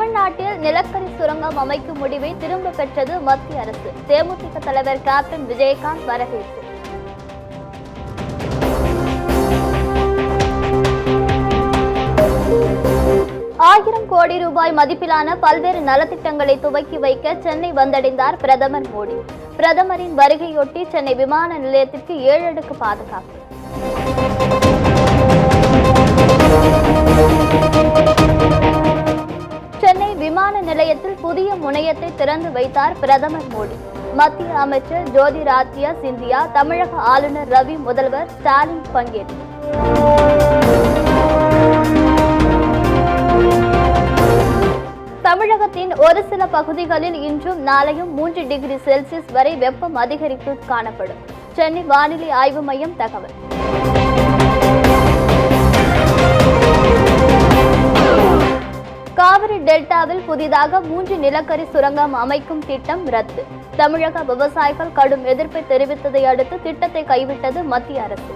தமிழ்நாட்டில் நிலக்கரி சுரங்கம் அமைக்கும் முடிவை திரும்ப பெற்றது மத்திய அரசு தேமுதிக தலைவர் கேப்டன் விஜயகாந்த் வரவேற்பு ஆயிரம் கோடி ரூபாய் மதிப்பிலான பல்வேறு நலத்திட்டங்களை துவக்கி வைக்க சென்னை வந்தடைந்தார் பிரதமர் மோடி பிரதமரின் வருகையொட்டி சென்னை விமான நிலையத்திற்கு ஏழு அடுக்கு பாதுகாப்பு சென்னை விமான நிலையத்தில் புதிய முனையத்தை திறந்து வைத்தார் பிரதமர் மோடி மத்திய அமைச்சர் ஜோதிராத்யா சிந்தியா தமிழக ஆளுநர் ரவி முதல்வர் ஸ்டாலின் பங்கேற்றார் தமிழகத்தின் ஒரு சில பகுதிகளில் இன்றும் நாளையும் மூன்று டிகிரி செல்சியஸ் வரை வெப்பம் அதிகரித்து காணப்படும் சென்னை வானிலை ஆய்வு மையம் தகவல் காவிரி டெல்டாவில் புதிதாக மூன்று நிலக்கரி சுரங்கம் அமைக்கும் திட்டம் ரத்து தமிழக விவசாயிகள் கடும் எதிர்ப்பை தெரிவித்ததை அடுத்து திட்டத்தை கைவிட்டது மத்திய அரசு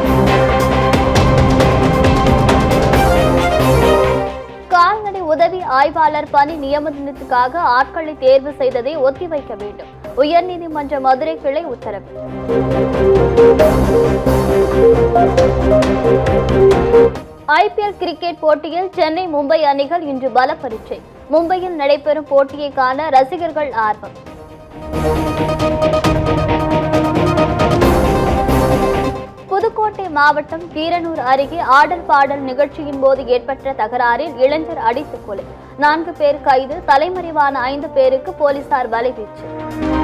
கால்நடை உதவி ஆய்வாளர் பணி நியமனத்துக்காக ஆட்களை தேர்வு செய்ததை ஒத்திவைக்க வேண்டும் உயர்நீதிமன்ற மதுரை கிளை உத்தரவு ஐபிஎல் கிரிக்கெட் போட்டியில் சென்னை மும்பை அணிகள் இன்று பல பரீட்சை மும்பையில் நடைபெறும் போட்டியை காண ரசிகர்கள் ஆர்வம் புதுக்கோட்டை மாவட்டம் கீரனூர் அருகே ஆடல் பாடல் நிகழ்ச்சியின் போது ஏற்பட்ட தகராறில் இளைஞர் அடித்துக் கொலை நான்கு பேர் கைது தலைமறைவான ஐந்து பேருக்கு போலீசார் வலைவீச்சு